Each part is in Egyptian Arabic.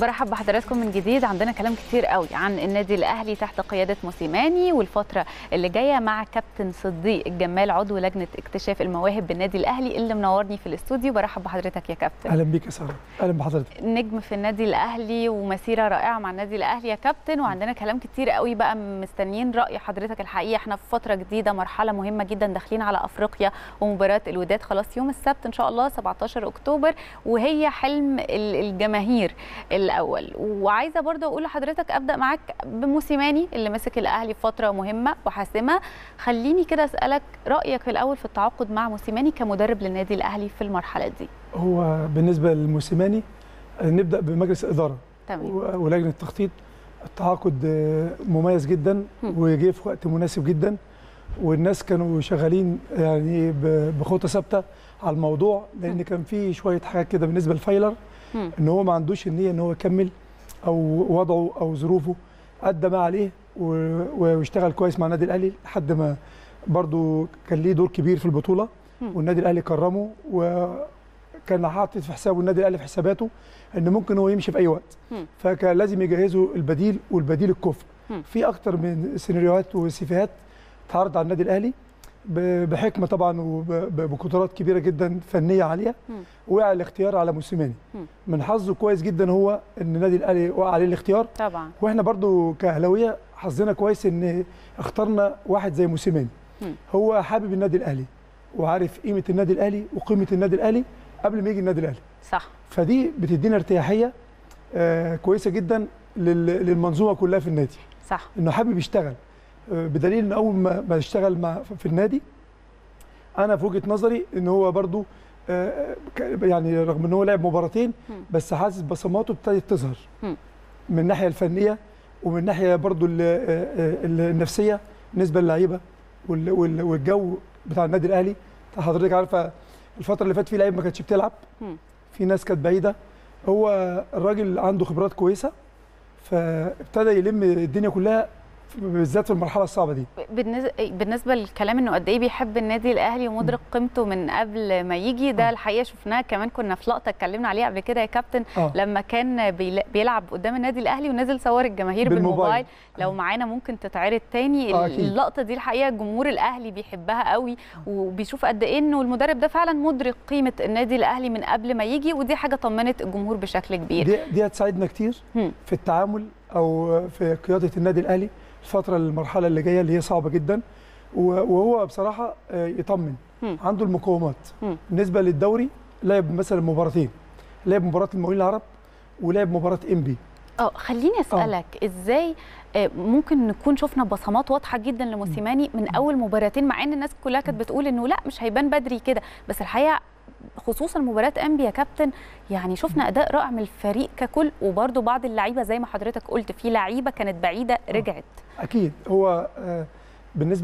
برحب بحضراتكم من جديد عندنا كلام كتير قوي عن النادي الاهلي تحت قياده موسيماني والفتره اللي جايه مع كابتن صديق الجمال عضو لجنه اكتشاف المواهب بالنادي الاهلي اللي منورني في الاستوديو برحب بحضرتك يا كابتن اهلا بيك يا ساره اهلا بحضرتك نجم في النادي الاهلي ومسيره رائعه مع النادي الاهلي يا كابتن وعندنا كلام كتير قوي بقى مستنيين راي حضرتك الحقيقه احنا في فتره جديده مرحله مهمه جدا داخلين على افريقيا ومباراه الوداد خلاص يوم السبت ان شاء الله 17 اكتوبر وهي حلم الجماهير الاول وعايزه برضه اقول لحضرتك ابدا معاك بموسيماني اللي مسك الاهلي في فتره مهمه وحاسمه خليني كده اسالك رايك في الاول في التعاقد مع موسيماني كمدرب للنادي الاهلي في المرحله دي هو بالنسبه للموسيماني نبدا بمجلس الاداره تمام ولجنه التخطيط التعاقد مميز جدا وجه في وقت مناسب جدا والناس كانوا شغالين يعني بخطه ثابته على الموضوع لان كان في شويه حاجات كده بالنسبه لفايلر ان هو ما عندوش النيه ان هو يكمل او وضعه او ظروفه ادى ما عليه واشتغل كويس مع النادي الاهلي لحد ما برضو كان ليه دور كبير في البطوله والنادي الاهلي كرمه وكان حاطط في حسابه النادي الاهلي في حساباته ان ممكن هو يمشي في اي وقت فكان لازم يجهزوا البديل والبديل الكفء في اكتر من سيناريوهات وسيفيهات اتعرض على النادي الاهلي بحكمه طبعا وبقدرات كبيره جدا فنيه عاليه وقع الاختيار على موسيماني من حظه كويس جدا هو ان النادي الاهلي وقع عليه الاختيار طبعا واحنا برضو كاهلاويه حظنا كويس ان اخترنا واحد زي موسيماني هو حابب النادي الاهلي وعارف قيمه النادي الاهلي وقيمه النادي الاهلي قبل ما يجي النادي الاهلي صح فدي بتدينا ارتياحيه آه كويسه جدا للمنظومه كلها في النادي صح انه حابب يشتغل بدليل ان اول ما اشتغل مع في النادي انا في وجهه نظري ان هو برضو يعني رغم ان هو لعب مباراتين بس حاسس بصماته ابتدت تظهر من الناحيه الفنيه ومن الناحيه برضو النفسيه بالنسبه للعيبه والجو بتاع النادي الاهلي حضرتك عارفه الفتره اللي فاتت في لعيبه ما كانتش بتلعب في ناس كانت بعيده هو الراجل عنده خبرات كويسه فابتدى يلم الدنيا كلها بالذات في المرحله الصعبه دي بالنسبه للكلام انه قد ايه بيحب النادي الاهلي ومدرك قيمته من قبل ما يجي ده الحقيقه شفناه كمان كنا في لقطه اتكلمنا عليها قبل كده يا كابتن آه. لما كان بيلعب قدام النادي الاهلي ونزل صور الجماهير بالموبايل, بالموبايل. لو معانا ممكن تتعرض تاني آه اللقطه دي الحقيقه جمهور الاهلي بيحبها قوي وبيشوف قد ايه انه المدرب ده فعلا مدرك قيمه النادي الاهلي من قبل ما يجي ودي حاجه طمنت الجمهور بشكل كبير دي, دي هتساعدنا كتير هم. في التعامل او في قياده النادي الاهلي الفتره المرحله اللي جايه اللي هي صعبه جدا وهو بصراحه يطمن م. عنده المقومات م. بالنسبه للدوري لعب مثلا مباراتين لعب مباراه المقاولين العرب ولعب مباراه انبي اه خليني اسالك أوه. ازاي ممكن نكون شفنا بصمات واضحه جدا لموسيماني من اول مباراتين مع ان الناس كلها كانت بتقول انه لا مش هيبان بدري كده بس الحقيقه خصوصا مباراه انبي يا كابتن يعني شفنا اداء رائع من الفريق ككل وبرده بعض اللعيبه زي ما حضرتك قلت في لعيبه كانت بعيده رجعت اكيد هو بالنسبه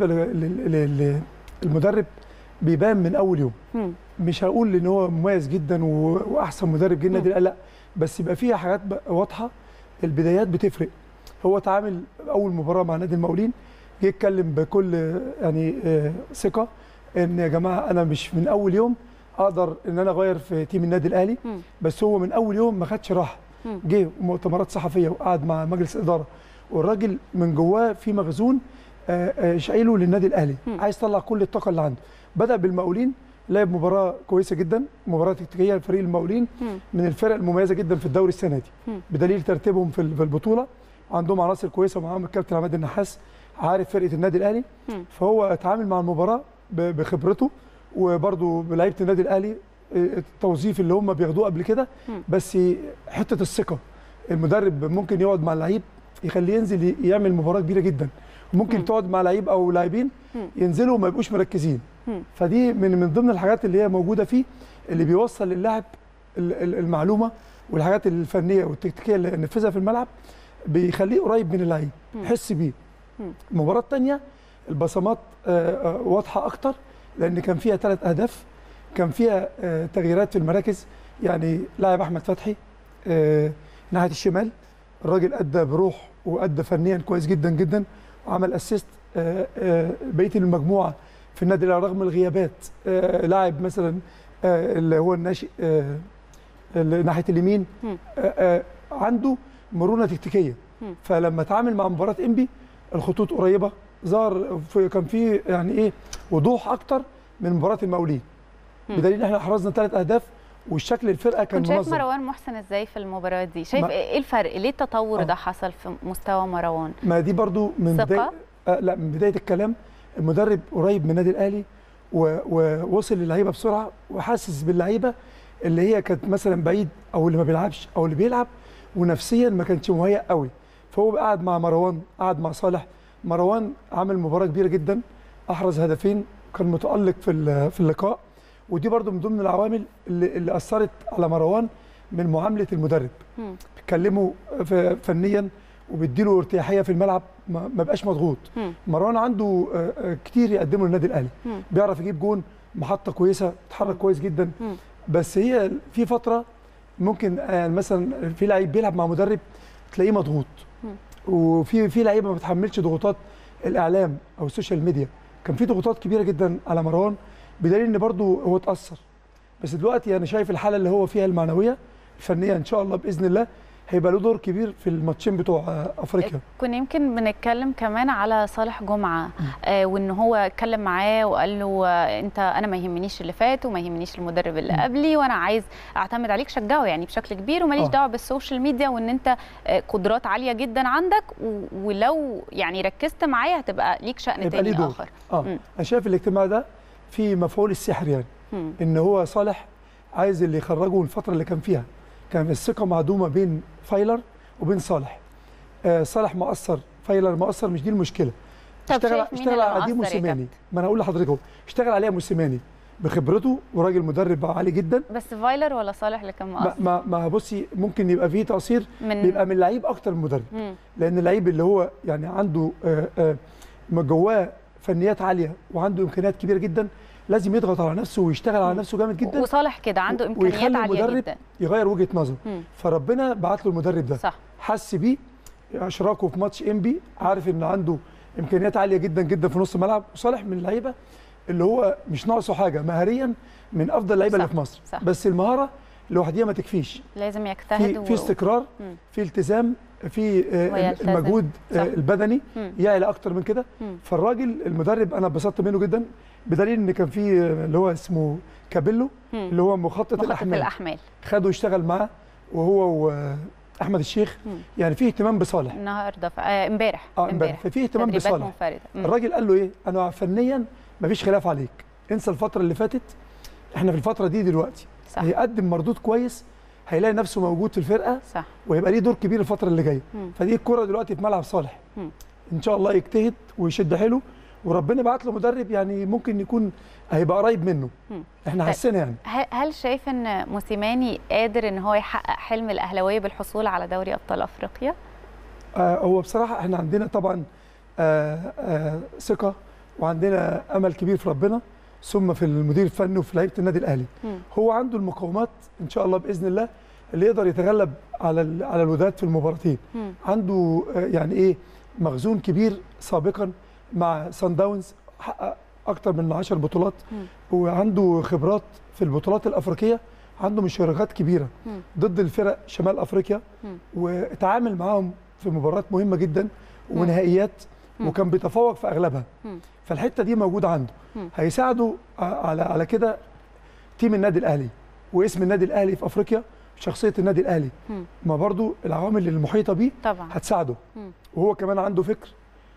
للمدرب بيبان من اول يوم م. مش هقول ان هو مميز جدا واحسن مدرب جه النادي لا بس يبقى فيها حاجات واضحه البدايات بتفرق هو تعامل اول مباراه مع نادي المقاولين جه يتكلم بكل يعني ثقه ان يا جماعه انا مش من اول يوم اقدر ان انا اغير في تيم النادي الاهلي م. بس هو من اول يوم ما خدش راحه جه مؤتمرات صحفيه وقعد مع مجلس اداره والراجل من جواه في مخزون شايله للنادي الاهلي م. عايز يطلع كل الطاقه اللي عنده بدا بالمقاولين لعب مباراه كويسه جدا مباراه تكتيكيه لفريق المقاولين م. من الفرق المميزه جدا في الدوري السنه دي م. بدليل ترتيبهم في البطوله عندهم عناصر كويسه معاهم الكابتن عماد النحاس عارف فرقه النادي الاهلي م. فهو اتعامل مع المباراه بخبرته وبرده بلعيبه النادي الاهلي التوظيف اللي هم بياخدوه قبل كده بس حته الثقه المدرب ممكن يقعد مع اللعيب يخليه ينزل يعمل مباراه كبيره جدا ممكن م. تقعد مع لعيب او لاعبين ينزلوا وما يبقوش مركزين م. فدي من من ضمن الحاجات اللي هي موجوده فيه اللي بيوصل للاعب المعلومه والحاجات الفنيه والتكتيكيه اللي نفذها في الملعب بيخليه قريب من اللعيب يحس بيه المباراه الثانيه البصمات واضحه اكتر لان كان فيها ثلاث اهداف كان فيها تغييرات في المراكز يعني لاعب احمد فتحي ناحيه الشمال الراجل ادى بروح وادى فنيا كويس جدا جدا وعمل اسيست بقيه المجموعه في النادي الاهلي رغم الغيابات لاعب مثلا اللي هو الناشئ ناحيه اليمين عنده مرونه تكتيكيه مم. فلما اتعامل مع مباراه انبي الخطوط قريبه ظهر في كان في يعني ايه وضوح اكتر من مباراه المقاولين مم. بدليل ان احنا حرزنا ثلاث اهداف والشكل الفرقه كان كنت شايف منظم مروان محسن ازاي في المباراه دي شايف ما- ايه الفرق ليه التطور آه. ده حصل في مستوى مروان ما دي برضو من ثقة؟ بدايه آه لا من بدايه الكلام المدرب قريب من النادي الاهلي و- ووصل للعيبه بسرعه وحاسس باللعيبه اللي هي كانت مثلا بعيد او اللي ما بيلعبش او اللي بيلعب ونفسيا ما كانش مهيأ قوي فهو قعد مع مروان قعد مع صالح مروان عمل مباراه كبيره جدا احرز هدفين كان متالق في ال- في اللقاء ودي برضو من ضمن العوامل اللي, اللي اثرت على مروان من معامله المدرب مم. بتكلمه ف- فنيا وبيديله ارتياحيه في الملعب ما ما بقاش مضغوط مم. مروان عنده آه، آه، كتير يقدمه للنادي الاهلي مم. بيعرف يجيب جون محطه كويسه بيتحرك مم. كويس جدا مم. بس هي في فتره ممكن آه، مثلا في لعيب بيلعب مع مدرب تلاقيه مضغوط مم. وفي في لعيبه ما بتحملش ضغوطات الاعلام او السوشيال ميديا كان في ضغوطات كبيره جدا على مروان بدليل ان برضه هو اتاثر بس دلوقتي انا شايف الحاله اللي هو فيها المعنويه الفنيه ان شاء الله باذن الله هيبقى له دور كبير في الماتشين بتوع آه، افريقيا كنا يمكن بنتكلم كمان على صالح جمعه آه وان هو اتكلم معاه وقال له آه انت انا ما يهمنيش اللي فات وما يهمنيش المدرب اللي مم. قبلي وانا عايز اعتمد عليك شجعه يعني بشكل كبير وماليش آه. دعوه بالسوشيال ميديا وان انت آه قدرات عاليه جدا عندك و- ولو يعني ركزت معايا هتبقى ليك شأن هيبقى تاني ليه دور. اخر اه مم. انا شايف الاجتماع ده في مفعول السحر يعني مم. ان هو صالح عايز اللي يخرجه من الفتره اللي كان فيها كان الثقه معدومه بين فايلر وبين صالح آه صالح مقصر فايلر مقصر مش دي المشكله طب اشتغل شايف مين اشتغل اللي على دي مقصر يا موسيماني كابتن؟ ما انا اقول لحضرتك اهو اشتغل عليها موسيماني بخبرته وراجل مدرب عالي جدا بس فايلر ولا صالح اللي كان ما, مقصر ما, ما بصي ممكن يبقى فيه تقصير من بيبقى من لعيب اكتر من مدرب مم. لان اللعيب اللي هو يعني عنده آه، آه، ما جواه فنيات عاليه وعنده امكانيات كبيره جدا لازم يضغط على نفسه ويشتغل على مم. نفسه جامد جدا وصالح كده عنده و- امكانيات ويخلي عاليه المدرب جدا يغير وجهه نظره مم. فربنا بعت له المدرب ده صح حس بيه اشراكه في ماتش انبي عارف ان عنده امكانيات عاليه جدا جدا في نص الملعب وصالح من اللعيبه اللي هو مش ناقصه حاجه مهاريا من افضل اللعيبه اللي صح، في مصر صح. بس المهاره لوحديها ما تكفيش لازم يجتهد في و- في استقرار مم. في التزام في آه، ويلتزم. المجهود آه، صح. البدني مم. يعلى اكتر من كده مم. فالراجل المدرب انا اتبسطت منه جدا بدليل ان كان في آه، اللي هو اسمه كابيلو مم. اللي هو مخطط, مخطط الاحمال الاحمال خده يشتغل معاه وهو واحمد الشيخ مم. يعني في اهتمام بصالح النهارده ف- آه، امبارح اه امبارح ففي اهتمام تدريبات بصالح منفرده مم. الراجل قال له ايه انا فنيا مفيش خلاف عليك انسى الفتره اللي فاتت احنا في الفتره دي دلوقتي صح هيقدم مردود كويس هيلاقي نفسه موجود في الفرقه صح وهيبقى ليه دور كبير الفتره اللي جايه مم. فدي الكره دلوقتي في ملعب صالح مم. ان شاء الله يجتهد ويشد حيله وربنا بعت له مدرب يعني ممكن يكون هيبقى قريب منه مم. احنا طيب. حسينا يعني هل- هل شايف ان موسيماني قادر ان هو يحقق حلم الاهلاويه بالحصول على دوري ابطال افريقيا؟ آه هو بصراحه احنا عندنا طبعا آه آه ثقه وعندنا امل كبير في ربنا ثم في المدير الفني وفي لعيبه النادي الاهلي مم. هو عنده المقومات ان شاء الله باذن الله اللي يقدر يتغلب على ال- على الوداد في المباراتين مم. عنده آه، يعني ايه مخزون كبير سابقا مع سان داونز حقق اكتر من 10 بطولات مم. وعنده خبرات في البطولات الافريقيه عنده مشاركات كبيره مم. ضد الفرق شمال افريقيا مم. وتعامل معاهم في مباريات مهمه جدا ونهائيات مم. وكان بيتفوق في اغلبها مم. فالحته دي موجوده عنده مم. هيساعده ع- على على كده تيم النادي الاهلي واسم النادي الاهلي في افريقيا شخصيه النادي الاهلي مم. ما برضو العوامل المحيطه بيه طبعا هتساعده مم. وهو كمان عنده فكر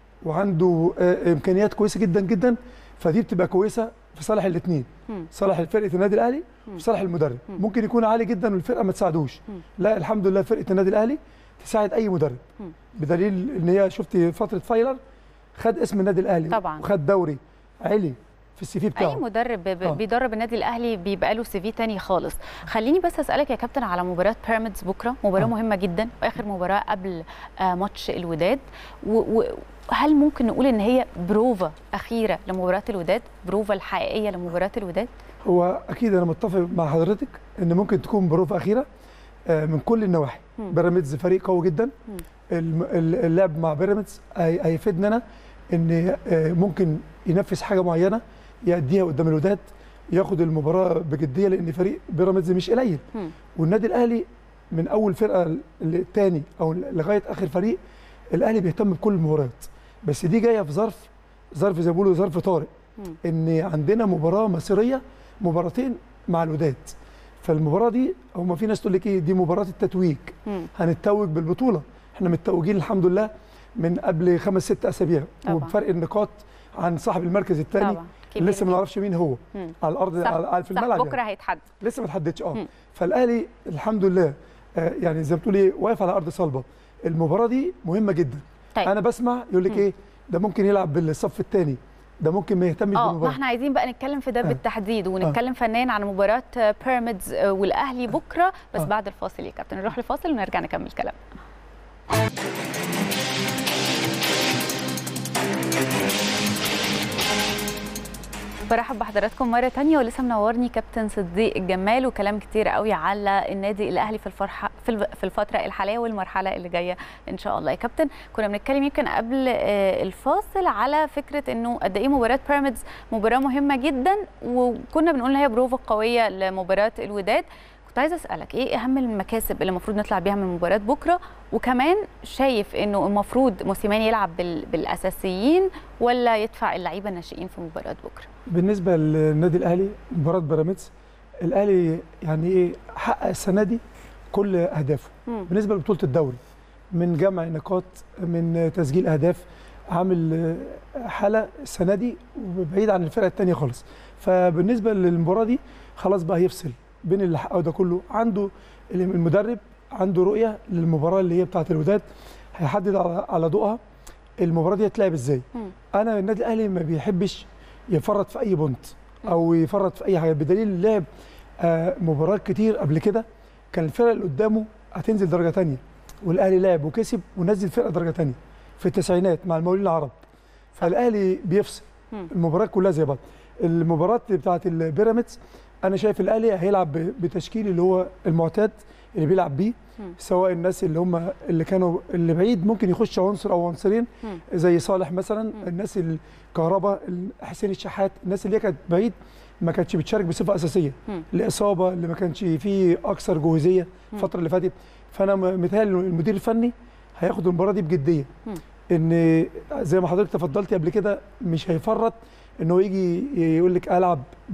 وعنده آه، امكانيات كويسه جدا جدا فدي بتبقى كويسه في صالح الاثنين مم. صالح فرقه النادي الاهلي مم. وفي صالح المدرب مم. ممكن يكون عالي جدا والفرقه ما تساعدوش مم. لا الحمد لله فرقه النادي الاهلي تساعد اي مدرب مم. بدليل ان هي شفت فتره فايلر خد اسم النادي الاهلي طبعا. وخد دوري عالي في السي في اي بتاعه مدرب ب- آه. بيدرب النادي الاهلي بيبقى له سي في تاني خالص خليني بس اسالك يا كابتن على مباراه بيراميدز بكره مباراه آه. مهمه جدا واخر مباراه قبل آه، ماتش الوداد و- وهل ممكن نقول ان هي بروفا اخيره لمباراه الوداد بروفا الحقيقيه لمباراه الوداد هو اكيد انا متفق مع حضرتك ان ممكن تكون بروفه اخيره آه، من كل النواحي مم. بيراميدز فريق قوي جدا مم. الم- ال- اللعب مع بيراميدز هي- هيفيدنا انا ان آه، ممكن ينفذ حاجه معينه يأديها قدام الوداد ياخد المباراه بجديه لان فريق بيراميدز مش قليل مم. والنادي الاهلي من اول فرقه للتاني او لغايه اخر فريق الاهلي بيهتم بكل المباريات بس دي جايه في ظرف ظرف زي ما بيقولوا ظرف طارئ مم. ان عندنا مباراه مصيريه مباراتين مع الوداد فالمباراه دي هم في ناس تقول لك ايه دي مباراه التتويج مم. هنتوج بالبطوله احنا متوجين الحمد لله من قبل خمس ست اسابيع طبعا. وبفرق النقاط عن صاحب المركز الثاني طبعا كبير لسه ما جداً. نعرفش مين هو مم. على الارض صح. على في صح الملعب بكره يعني. هيتحدد لسه ما اتحددش اه مم. فالاهلي الحمد لله آه يعني زي ما بتقول ايه واقف على ارض صلبه المباراه دي مهمه جدا طيب. انا بسمع يقول لك مم. ايه ده ممكن يلعب بالصف الثاني ده ممكن ما يهتمش اه ما بالمباراه احنا عايزين بقى نتكلم في ده آه. بالتحديد ونتكلم فنيا عن مباراه بيراميدز والاهلي بكره بس آه. بعد الفاصل يا كابتن نروح لفاصل ونرجع نكمل كلام برحب بحضراتكم مرة تانية ولسه منورني كابتن صديق الجمال وكلام كتير قوي على النادي الأهلي في الفرحة في الف- في الفترة الحالية والمرحلة اللي جاية إن شاء الله يا كابتن كنا بنتكلم يمكن قبل آه، الفاصل على فكرة إنه قد إيه مباراة بيراميدز مباراة مهمة جدا وكنا بنقول إن هي بروفة قوية لمباراة الوداد كنت عايزة أسألك إيه أهم المكاسب اللي المفروض نطلع بيها من مباراة بكرة وكمان شايف إنه المفروض موسيماني يلعب بال- بالأساسيين ولا يدفع اللعيبة الناشئين في مباراة بكرة؟ بالنسبه للنادي الاهلي مباراه بيراميدز الاهلي يعني ايه حقق السنه دي كل اهدافه مم. بالنسبه لبطوله الدوري من جمع نقاط من تسجيل اهداف عامل آه، حاله السنه دي بعيد عن الفرقه الثانيه خالص فبالنسبه للمباراه دي خلاص بقى هيفصل بين اللي حققه ده كله عنده المدرب عنده رؤيه للمباراه اللي هي بتاعه الوداد هيحدد على على ضوءها المباراه دي هتلعب ازاي مم. انا النادي الاهلي ما بيحبش يفرط في اي بونت او يفرط في اي حاجه بدليل لعب آه، مباريات كتير قبل كده كان الفرقه اللي قدامه هتنزل درجه تانية والاهلي لعب وكسب ونزل فرقه درجه تانية في التسعينات مع المقاولين العرب فالاهلي بيفصل مم. المباريات كلها زي بعض المباراه بتاعه البيراميدز انا شايف الاهلي هيلعب ب- بتشكيل اللي هو المعتاد اللي بيلعب بيه مم. سواء الناس اللي هم اللي كانوا اللي بعيد ممكن يخش عنصر او عنصرين مم. زي صالح مثلا الناس الكهرباء حسين الشحات الناس اللي هي كانت بعيد ما كانتش بتشارك بصفه اساسيه مم. الاصابه اللي ما كانش فيه اكثر جهوزيه الفتره اللي فاتت فانا م- متهيألي إنه المدير الفني هياخد المباراه دي بجديه مم. ان زي ما حضرتك تفضلتي قبل كده مش هيفرط ان هو يجي يقول لك العب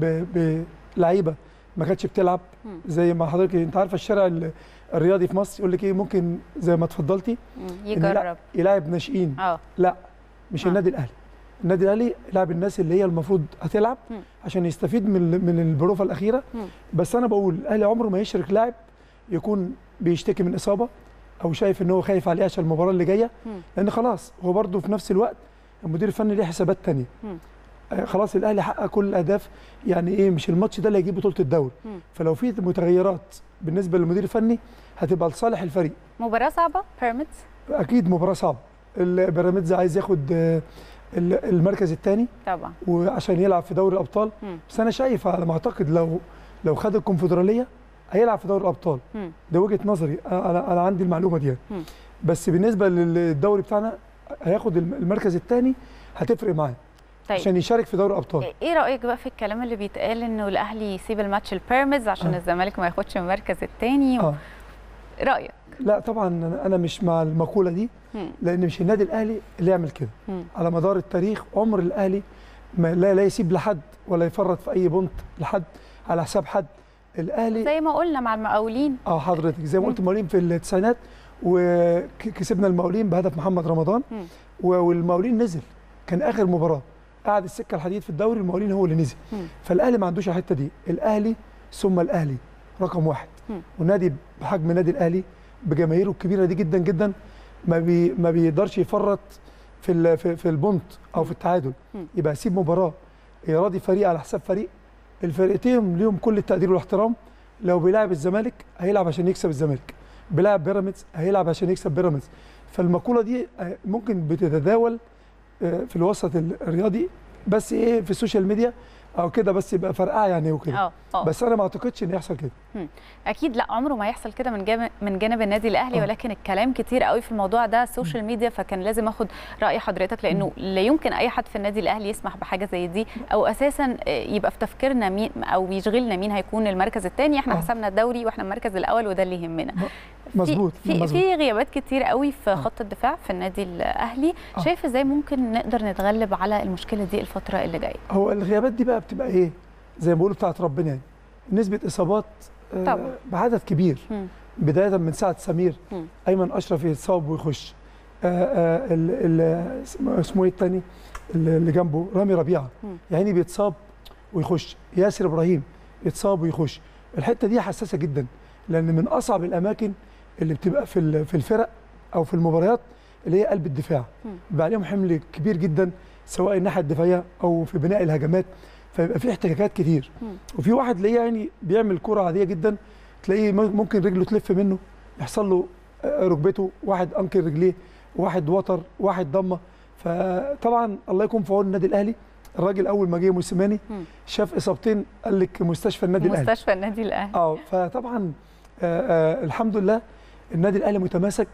ب- بلعيبه ما كانتش بتلعب مم. زي ما حضرتك انت عارفه الشارع ال- الرياضي في مصر يقول لك ايه ممكن زي ما اتفضلتي مم. إن لا- يجرب يلاعب ناشئين اه لا مش آه. النادي الاهلي النادي الاهلي يلعب الناس اللي هي المفروض هتلعب مم. عشان يستفيد من ال- من البروفه الاخيره مم. بس انا بقول الاهلي عمره ما يشرك لاعب يكون بيشتكي من اصابه او شايف ان هو خايف عليه عشان المباراه اللي جايه مم. لان خلاص هو برده في نفس الوقت المدير الفني ليه حسابات تانية مم. آه، خلاص الاهلي حقق كل الاهداف يعني ايه مش الماتش ده اللي هيجيب بطوله الدوري مم. فلو في متغيرات بالنسبه للمدير الفني هتبقى لصالح الفريق مباراة صعبة بيراميدز اكيد مباراه صعبه البيراميدز عايز ياخد آه، ال- المركز الثاني طبعا وعشان يلعب في دوري الابطال مم. بس انا شايف على ما اعتقد لو لو خد الكونفدراليه هيلعب في دوري الابطال مم. ده وجهه نظري انا انا أنا عندي المعلومه دي يعني. مم. بس بالنسبه للدوري بتاعنا هياخد الم- المركز الثاني هتفرق معاه طيب عشان يشارك في دوري الابطال ايه رايك بقى في الكلام اللي بيتقال انه الاهلي يسيب الماتش البيراميدز عشان آه. الزمالك ما ياخدش المركز الثاني اه رايك لا طبعا أنا- انا مش مع المقوله دي مم. لان مش النادي الاهلي اللي يعمل كده مم. على مدار التاريخ عمر الاهلي ما لا, لا يسيب لحد ولا يفرط في اي بونت لحد على حساب حد الاهلي زي ما قلنا مع المقاولين اه حضرتك زي ما مم. قلت المقاولين في التسعينات وكسبنا المقاولين بهدف محمد رمضان مم. و- والمقاولين نزل كان اخر مباراه قعد السكه الحديد في الدوري المقاولين هو اللي نزل مم. فالاهلي ما عندوش الحته دي الاهلي ثم الاهلي رقم واحد مم. ونادي بحجم النادي الاهلي بجماهيره الكبيره دي جدا جدا ما بي ما بيقدرش يفرط في ال- في, في البونت او في التعادل مم. يبقى يسيب مباراه يراضي فريق على حساب فريق الفرقتين ليهم كل التقدير والاحترام لو بيلاعب الزمالك هيلعب عشان يكسب الزمالك بيلاعب بيراميدز هيلعب عشان يكسب بيراميدز فالمقوله دي آه، ممكن بتتداول آه، في الوسط الرياضي بس ايه في السوشيال ميديا او كده بس يبقى فرقعه يعني وكده اه اه بس انا ما اعتقدش ان يحصل كده اكيد لا عمره ما يحصل كده من جانب من جانب النادي الاهلي آه. ولكن الكلام كتير قوي في الموضوع ده السوشيال ميديا فكان لازم اخد راي حضرتك لانه لا يمكن اي حد في النادي الاهلي يسمح بحاجه زي دي او اساسا آه، يبقى في تفكيرنا مين او يشغلنا مين هيكون المركز الثاني احنا آه. حسبنا الدوري واحنا المركز الاول وده اللي يهمنا في- مظبوط في مظبوط في غيابات كتير قوي في خط الدفاع في النادي الاهلي آه. شايف ازاي ممكن نقدر نتغلب على المشكله دي الفتره اللي جايه هو الغيابات دي بقى بتبقى ايه زي ما بيقولوا بتاعت ربنا يعني نسبه اصابات آه، طبعا. بعدد كبير مم. بدايه من ساعه سمير مم. ايمن اشرف يتصاب ويخش آه، آه، ال- ال- اسمه اسمه ايه الثاني اللي جنبه رامي ربيعه مم. يعني بيتصاب ويخش ياسر ابراهيم يتصاب ويخش الحته دي حساسه جدا لان من اصعب الاماكن اللي بتبقى في ال- في الفرق او في المباريات اللي هي قلب الدفاع مم. بيبقى عليهم حمل كبير جدا سواء الناحيه الدفاعيه او في بناء الهجمات فيبقى في احتكاكات كتير مم. وفي واحد تلاقيه يعني بيعمل كره عاديه جدا تلاقيه م- ممكن رجله تلف منه يحصل له آه، ركبته واحد انكر رجليه واحد وتر واحد ضمه فطبعا الله يكون في عون النادي الاهلي الراجل اول ما جه موسيماني مم. شاف اصابتين قال لك مستشفى النادي الاهلي مستشفى النادي الاهلي اه فطبعا آه آه الحمد لله النادي الاهلي متماسك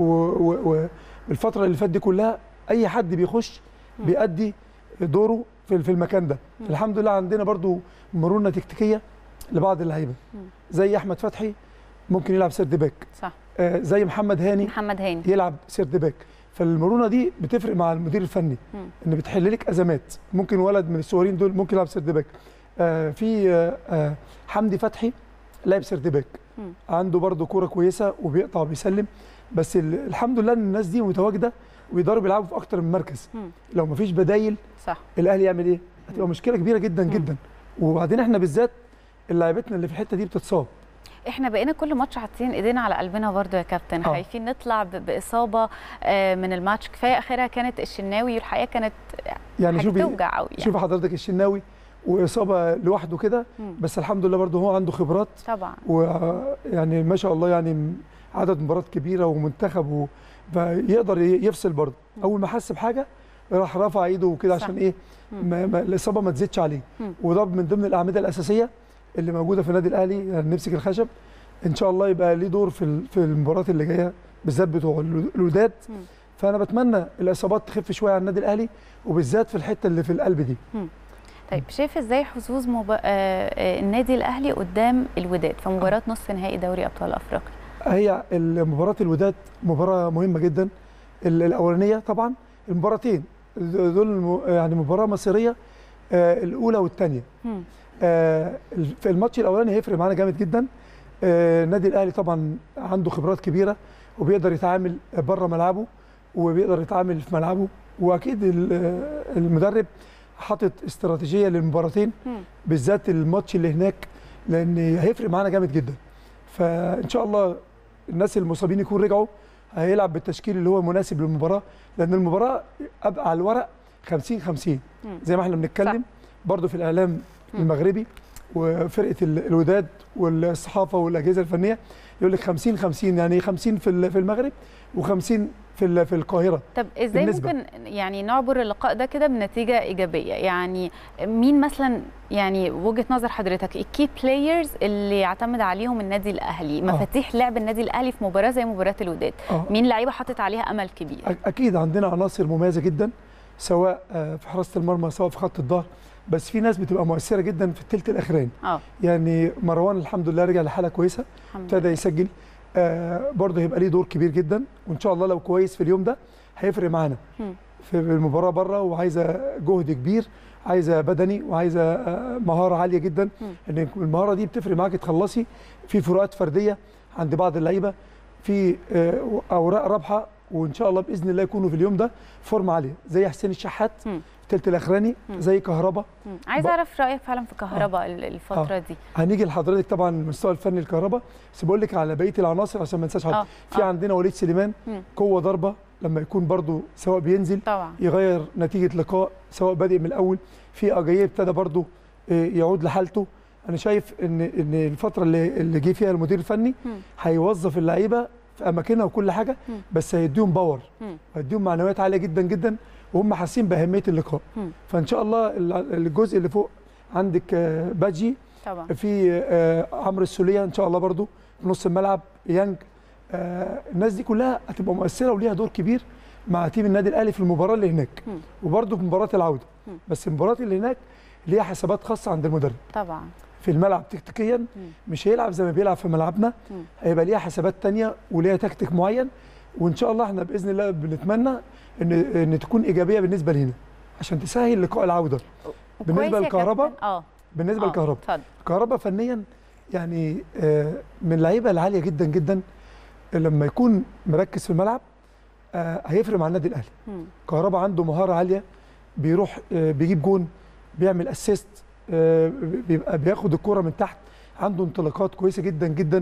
والفتره اللي فاتت دي كلها اي حد بيخش مم. بيأدي دوره في في المكان ده مم. الحمد لله عندنا برضو مرونه تكتيكيه لبعض اللعيبه مم. زي احمد فتحي ممكن يلعب سيرد باك صح آه زي محمد هاني محمد هاني يلعب سيرد باك فالمرونه دي بتفرق مع المدير الفني مم. ان بتحل لك ازمات ممكن ولد من الصغيرين دول ممكن يلعب سيرد باك آه في آه آه حمدي فتحي لاعب سيرد باك مم. عنده برده كوره كويسه وبيقطع وبيسلم بس ال- الحمد لله ان الناس دي متواجده ويقدروا يلعبوا في اكتر من مركز مم. لو مفيش بدايل صح الاهلي يعمل ايه هتبقى مشكله كبيره جدا مم. جدا وبعدين احنا بالذات لعيبتنا اللي في الحته دي بتتصاب احنا بقينا كل ماتش حاطين ايدينا على قلبنا برضو يا كابتن آه. خايفين نطلع ب- باصابه آه، من الماتش كفايه اخرها كانت الشناوي والحقيقه كانت يعني حاجه شوفي توجع قوي يعني. شوفي حضرتك الشناوي واصابه لوحده كده مم. بس الحمد لله برده هو عنده خبرات طبعا ويعني ما شاء الله يعني م- عدد مباريات كبيره ومنتخب و... فيقدر ي- يفصل برضه مم. اول ما حس بحاجه راح رفع ايده كده صح. عشان ايه مم. ما ما الاصابه ما تزيدش عليه مم. وده من ضمن الاعمده الاساسيه اللي موجوده في النادي الاهلي يعني نمسك الخشب ان شاء الله يبقى ليه دور في ال- في المباريات اللي جايه بالذات بتوع ال- الوداد مم. فانا بتمنى الاصابات تخف شويه على النادي الاهلي وبالذات في الحته اللي في القلب دي طيب شايف ازاي حظوظ مب... آه، آه، النادي الاهلي قدام الوداد في مباراه نصف نهائي دوري ابطال افريقيا هي مباراة الوداد مباراة مهمة جدا ال- الأولانية طبعا المباراتين دول الم- يعني مباراة مصيرية آه، الأولى والثانية مم. في الماتش الأولاني هيفرق معانا جامد جدا آه، النادي الأهلي طبعا عنده خبرات كبيرة وبيقدر يتعامل بره ملعبه وبيقدر يتعامل في ملعبه وأكيد ال- آه، المدرب حاطط استراتيجية للمباراتين مم. بالذات الماتش اللي هناك لان هيفرق معانا جامد جدا فان شاء الله الناس المصابين يكون رجعوا هيلعب بالتشكيل اللي هو مناسب للمباراه لان المباراه ابقى على الورق 50 50 مم. زي ما احنا بنتكلم برضو في الاعلام مم. المغربي وفرقه ال- الوداد والصحافه والاجهزه الفنيه يقول لك 50 50 يعني 50 في ال- في المغرب و50 في ال- في القاهره طب ازاي بالنسبة. ممكن يعني نعبر اللقاء ده كده بنتيجه ايجابيه يعني مين مثلا يعني وجهه نظر حضرتك الكي بلايرز اللي يعتمد عليهم النادي الاهلي مفاتيح لعب النادي الاهلي في مباراه زي مباراه الوداد اه مين لعيبه حاطط عليها امل كبير أك- اكيد عندنا عناصر مميزه جدا سواء آه، في حراسه المرمى سواء في خط الظهر بس في ناس بتبقى مؤثره جدا في الثلث الاخراني اه يعني مروان الحمد لله رجع لحاله كويسه الحمد ابتدى لله يسجل آه برضه هيبقى ليه دور كبير جدا وان شاء الله لو كويس في اليوم ده هيفرق معانا مم. في المباراه بره وعايزه جهد كبير عايزه بدني وعايزه آه، مهاره عاليه جدا مم. ان المهاره دي بتفرق معاك تخلصي في فروقات فرديه عند بعض اللعيبه في آه، اوراق رابحه وان شاء الله باذن الله يكونوا في اليوم ده فورمه عاليه زي حسين الشحات مم. الثلث الاخراني مم. زي كهربا مم. عايزه ب- اعرف رايك فعلا في كهرباء ال- الفتره دي هنيجي لحضرتك طبعا المستوى الفني الكهرباء بس بقول لك على بقيه العناصر عشان ما ننساش حد اه في آه. عندنا وليد سليمان مم. قوه ضربه لما يكون برضو سواء بينزل طبعا يغير نتيجه لقاء سواء بادئ من الاول في اجاييه ابتدى برضو آه، يعود لحالته انا شايف ان ان الفتره اللي اللي جه فيها المدير الفني مم. هيوظف اللعيبه في اماكنها وكل حاجه مم. بس هيديهم باور مم. هيديهم معنويات عاليه جدا جدا وهم حاسين باهميه اللقاء مم. فان شاء الله ال- الجزء اللي فوق عندك آه، باجي طبعا في آه، عمرو السوليه ان شاء الله برضو في نص الملعب يانج آه، الناس دي كلها هتبقى مؤثره وليها دور كبير مع تيم النادي الاهلي في المباراه اللي هناك مم. وبرضو في مباراه العوده مم. بس المباراه اللي هناك ليها حسابات خاصه عند المدرب طبعا في الملعب تكتيكيا مش هيلعب زي ما بيلعب في ملعبنا مم. هيبقى ليها حسابات تانية وليها تكتيك معين وان شاء الله احنا باذن الله بنتمنى ان ان تكون ايجابيه بالنسبه لينا عشان تسهل لقاء العوده بالنسبة وكويس يا للكهرباء، كابتن. اه بالنسبه آه، للكهرباء اتفضل كهرباء فنيا يعني آه، من اللعيبه العاليه جدا جدا لما يكون مركز في الملعب آه، هيفرق مع النادي الاهلي مم. كهرباء عنده مهاره عاليه بيروح آه، بيجيب جون بيعمل اسيست بيبقى بياخد الكرة من تحت عنده انطلاقات كويسه جدا جدا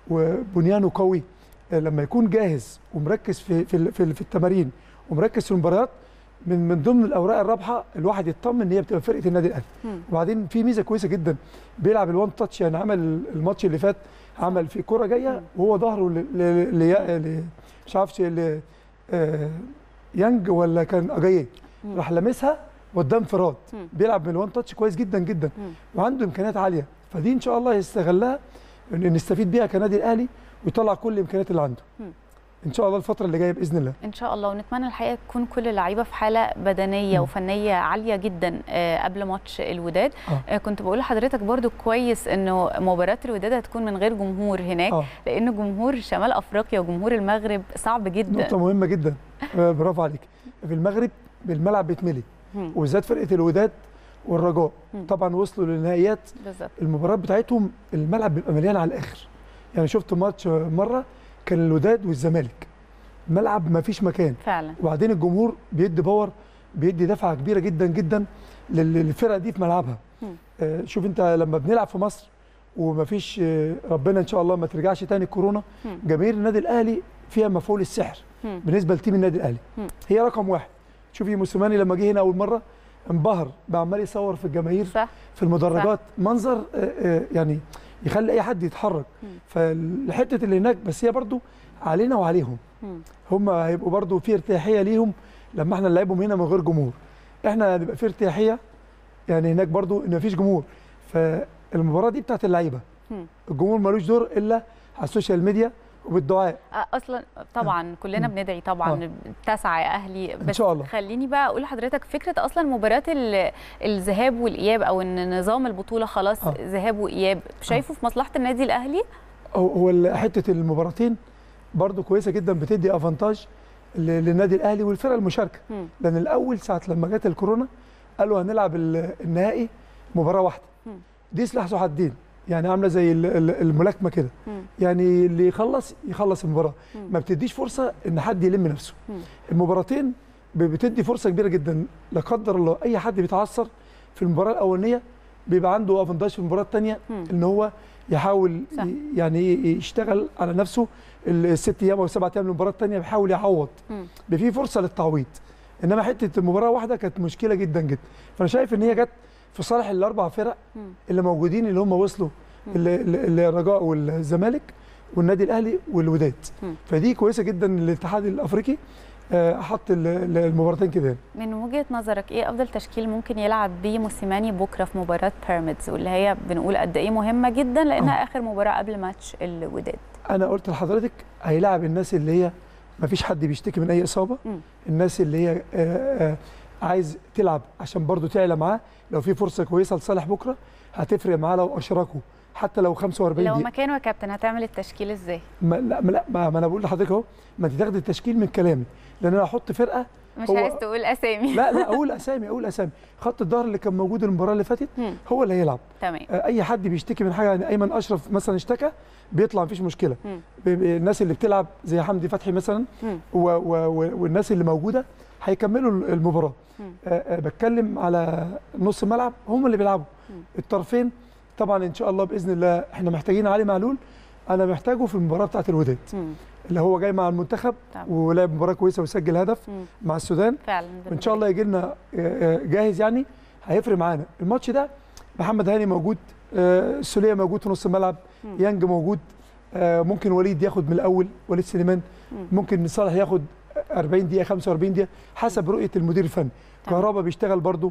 وبنيانه قوي آه، لما يكون جاهز ومركز في في ال- في ال- في التمارين ومركز في المباريات من من ضمن الاوراق الرابحه الواحد يطمن ان هي بتبقى فرقه النادي الاهلي مم. وبعدين في ميزه كويسه جدا بيلعب الوان تاتش يعني عمل الماتش اللي فات عمل في كرة جايه وهو ظهره ل... ل... ل... ل... مش عارف ل... آه، يانج ولا كان اجاييه مم. راح لامسها قدام فراد مم. بيلعب من الوان تاتش كويس جدا جدا مم. وعنده امكانيات عاليه فدي ان شاء الله يستغلها ان نستفيد بيها كنادي الاهلي ويطلع كل الامكانيات اللي عنده مم. ان شاء الله الفتره اللي جايه باذن الله ان شاء الله ونتمنى الحقيقه تكون كل اللعيبه في حاله بدنيه مم. وفنيه عاليه جدا آه، قبل ماتش الوداد آه. آه، كنت بقول لحضرتك برضو كويس انه مباراه الوداد هتكون من غير جمهور هناك اه لان جمهور شمال افريقيا وجمهور المغرب صعب جدا نقطه مهمه جدا آه، برافو عليك في المغرب الملعب بيتملي مم. وبالذات فرقه الوداد والرجاء مم. طبعا وصلوا للنهائيات بالظبط المباريات بتاعتهم الملعب بيبقى مليان على الاخر يعني شفت ماتش مره كان الوداد والزمالك ملعب ما فيش مكان فعلا وبعدين الجمهور بيدي باور بيدي دفعه كبيره جدا جدا لل- للفرقه دي في ملعبها مم. آه، شوف انت لما بنلعب في مصر ومفيش آه، ربنا ان شاء الله ما ترجعش تاني كورونا مم. جماهير النادي الاهلي فيها مفعول السحر مم. بالنسبه لتيم النادي الاهلي مم. هي رقم واحد شوفي موسيماني لما جه هنا اول مره انبهر بعمال يصور في الجماهير صح في المدرجات منظر آه، آه، يعني يخلي اي حد يتحرك مم. فالحته اللي هناك بس هي برضو علينا وعليهم مم. هم هيبقوا برضو في ارتياحيه ليهم لما احنا نلعبهم هنا من غير جمهور احنا هنبقى في ارتياحيه يعني هناك برضو ان مفيش جمهور فالمباراه دي بتاعت اللعيبه مم. الجمهور ملوش دور الا على السوشيال ميديا وبالدعاء آه، اصلا طبعا كلنا مم. بندعي طبعا تسعى يا اهلي بس شاء الله. خليني بقى اقول لحضرتك فكره اصلا مباريات ال- الذهاب والاياب او ان نظام البطوله خلاص آه. ذهاب واياب شايفه في مصلحه النادي الاهلي هو هو ال- حته المباراتين برضو كويسه جدا بتدي افانتاج ل- للنادي الاهلي والفرق المشاركه مم. لان الاول ساعه لما جت الكورونا قالوا هنلعب ال- النهائي مباراه واحده مم. دي سلاح ذو حدين يعني عامله زي ال- ال- الملاكمه كده مم. يعني اللي يخلص يخلص المباراه مم. ما بتديش فرصه ان حد يلم نفسه مم. المباراتين ب- بتدي فرصه كبيره جدا لا قدر الله اي حد بيتعثر في المباراه الاولانيه بيبقى عنده افانتاج في المباراه الثانيه مم. ان هو يحاول صح. ي- يعني يشتغل على نفسه الست ايام او السبع ايام المباراه الثانيه بيحاول يعوض مم. بيبقى في فرصه للتعويض انما حته المباراه واحده كانت مشكله جدا جدا فانا شايف ان هي جت في صالح الاربع فرق مم. اللي موجودين اللي هم وصلوا مم. ال- ال- الرجاء والزمالك والنادي الاهلي والوداد مم. فدي كويسه جدا للاتحاد الافريقي آه، حط ال- ال- المباراتين كده يعني. من وجهه نظرك ايه افضل تشكيل ممكن يلعب بيه موسيماني بكره في مباراه بيراميدز واللي هي بنقول قد ايه مهمه جدا لانها آه. اخر مباراه قبل ماتش الوداد انا قلت لحضرتك هيلاعب الناس اللي هي ما فيش حد بيشتكي من اي اصابه مم. الناس اللي هي آه، آه، عايز تلعب عشان برضو تعلى معاه لو في فرصه كويسه لصالح بكره هتفرق معاه لو اشركوا حتى لو 45 لو دقيقه مكانه يا كابتن هتعمل التشكيل ازاي ما لا ما, لا ما, ما انا بقول لحضرتك اهو ما انت تاخدي التشكيل من كلامي لان انا هحط فرقه مش هو- عايز تقول اسامي لا لا اقول اسامي اقول اسامي خط الظهر اللي كان موجود المباراه اللي فاتت مم. هو اللي هيلعب تمام آه، اي حد بيشتكي من حاجه يعني ايمن اشرف مثلا اشتكى بيطلع مفيش مشكله مم. ب- ب- الناس اللي بتلعب زي حمدي فتحي مثلا مم. و و و والناس اللي موجوده هيكملوا المباراه مم. آه، آه، بتكلم على نص الملعب هم اللي بيلعبوا مم. الطرفين طبعا ان شاء الله باذن الله احنا محتاجين علي معلول انا محتاجه في المباراه بتاعه الوداد مم. اللي هو جاي مع المنتخب طبعا. ولعب مباراه كويسه وسجل هدف مم. مع السودان فعلا وان شاء الله يجي لنا آه، آه، جاهز يعني هيفرق معانا الماتش ده محمد هاني موجود آه، السوليه موجود في نص الملعب مم. يانج موجود آه، ممكن وليد ياخد من الاول وليد سليمان مم. ممكن صالح ياخد 40 دقيقه 45 دقيقه حسب رؤيه المدير الفني تمام. كهربا بيشتغل برضو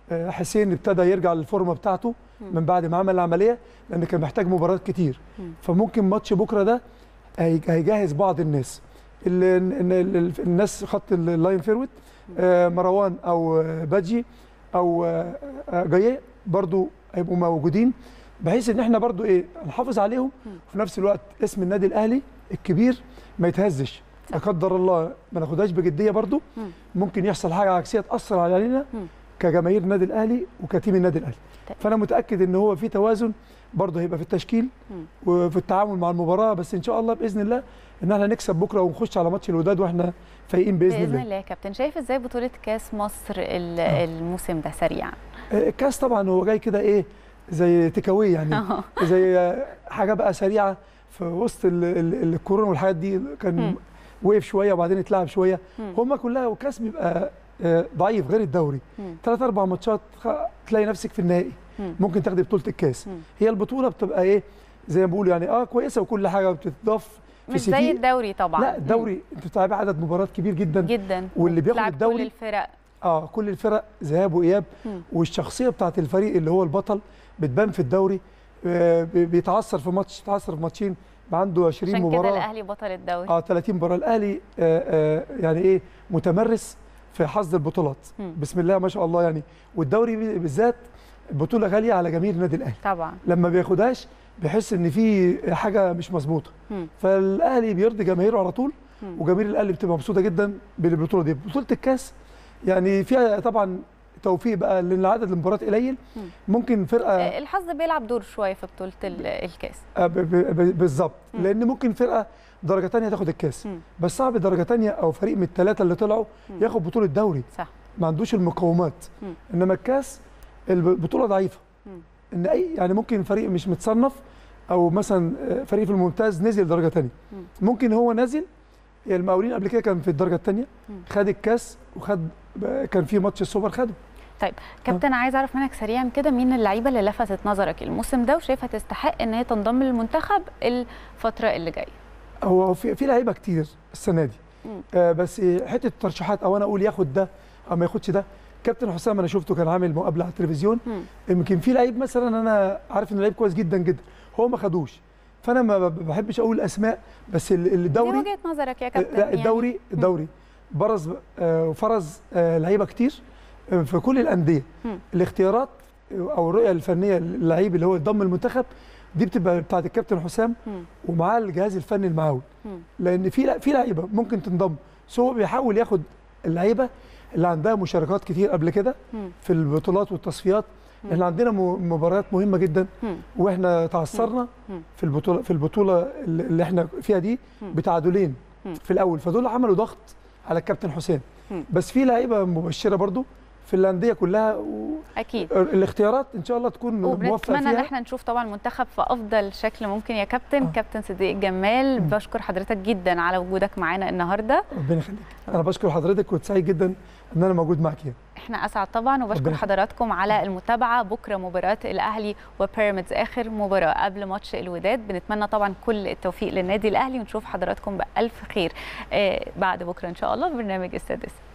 آه، حسين ابتدى يرجع للفورمه بتاعته من بعد ما عمل العمليه لان كان محتاج مباريات كتير مم. فممكن ماتش بكره ده هي- هيجهز بعض الناس ال- ال- ال- ال- الناس خط اللاين فيرود آه، مروان او آه، بادجي او آه، آه، جايه برضو هيبقوا موجودين بحيث ان احنا برضو ايه نحافظ عليهم مم. وفي نفس الوقت اسم النادي الاهلي الكبير ما يتهزش لا صح. قدر الله ما ناخدهاش بجديه برضو مم. ممكن يحصل حاجه عكسيه تاثر علينا مم. كجماهير النادي الاهلي وكتيم النادي الاهلي طيب. فانا متاكد ان هو في توازن برضه هيبقى في التشكيل مم. وفي التعامل مع المباراه بس ان شاء الله باذن الله ان احنا نكسب بكره ونخش على ماتش الوداد واحنا فايقين باذن, باذن الله الله يا كابتن شايف ازاي بطوله كاس مصر ال- آه. الموسم ده سريعا آه، الكاس طبعا هو جاي كده ايه زي تكاوي يعني زي آه، حاجه بقى سريعه في وسط ال- ال- الكورونا والحاجات دي كان مم. وقف شويه وبعدين اتلعب شويه مم. هما كلها وكاس بيبقى آه، ضعيف غير الدوري مم. ثلاث اربع ماتشات خ- تلاقي نفسك في النهائي مم. ممكن تاخدي بطوله الكاس مم. هي البطوله بتبقى ايه زي ما بيقولوا يعني اه كويسه وكل حاجه بتتضاف في مش سي زي في. الدوري طبعا لا الدوري انت بتلعبي عدد مباريات كبير جدا مم. جدا واللي بياخد بتلعب الدوري- كل الفرق اه كل الفرق ذهاب واياب مم. والشخصيه بتاعت الفريق اللي هو البطل بتبان في الدوري آه بي- بيتعثر في ماتش يتعثر في ماتشين يبقى عنده 20 عشان كده مباراه الاهلي بطل الدوري اه 30 مباراه الاهلي آه آه يعني ايه متمرس في حصد البطولات مم. بسم الله ما شاء الله يعني والدوري بالذات بطوله غاليه على جماهير النادي الاهلي طبعا لما بياخدهاش بيحس ان في حاجه مش مظبوطه مم. فالاهلي بيرضي جماهيره على طول مم. وجماهير الاهلي بتبقى مبسوطه جدا بالبطوله دي بطوله الكاس يعني فيها طبعا توفيق بقى لان عدد المباريات قليل مم. ممكن فرقه آه، الحظ بيلعب دور شويه في بطوله ال- الكاس آه، ب- ب- ب- بالظبط مم. لان ممكن فرقه درجه تانية تاخد الكاس مم. بس صعب درجه تانية او فريق من الثلاثه اللي طلعوا مم. ياخد بطوله دوري صح ما عندوش المقومات مم. انما الكاس البطوله ضعيفه مم. ان اي يعني ممكن فريق مش متصنف او مثلا آه، فريق في الممتاز نزل درجه تانية مم. ممكن هو نازل المقاولين قبل كده كان في الدرجه الثانيه مم. خد الكاس وخد كان في ماتش السوبر خده كابتن عايز اعرف منك سريعا كده مين اللعيبه اللي لفتت نظرك الموسم ده وشايفها تستحق ان هي تنضم للمنتخب الفتره اللي جايه هو في في لعيبه كتير السنه دي مم. آه بس حته الترشيحات او انا اقول ياخد ده او ما ياخدش ده كابتن حسام انا شفته كان عامل مقابله على التلفزيون مم. يمكن في لعيب مثلا انا عارف انه لعيب كويس جدا جدا هو ما خدوش فانا ما ب- بحبش اقول اسماء بس ال- دي الدوري وجهه نظرك يا كابتن لا يعني. الدوري الدوري برز آه، وفرز آه، لعيبه كتير آه، في كل الانديه مم. الاختيارات او الرؤيه الفنيه للعيب اللي هو يضم المنتخب دي بتبقى بتاعت الكابتن حسام مم. ومعاه الجهاز الفني المعاون مم. لان في لا- في لعيبه ممكن تنضم بس هو بيحاول ياخد اللعيبه اللي عندها مشاركات كتير قبل كده مم. في البطولات والتصفيات مم. احنا عندنا م- مباريات مهمه جدا مم. واحنا تعثرنا مم. في البطوله في البطوله اللي اللي احنا فيها دي مم. بتعادلين مم. في الاول فدول عملوا ضغط على الكابتن حسام مم. بس في لعيبه مبشره برضو في الانديه كلها اكيد والاختيارات ان شاء الله تكون موفقه وبنتمنى ان فيها احنا نشوف طبعا المنتخب في افضل شكل ممكن يا كابتن آه. كابتن صديق جمال مم. بشكر حضرتك جدا على وجودك معانا النهارده ربنا يخليك انا بشكر حضرتك وسعيد جدا ان انا موجود معاك هنا احنا اسعد طبعا وبشكر ربنا- حضراتكم على المتابعه بكره مباراه الاهلي وبيراميدز اخر مباراه قبل ماتش الوداد بنتمنى طبعا كل التوفيق للنادي الاهلي ونشوف حضراتكم بالف خير آه بعد بكره ان شاء الله في برنامج السادس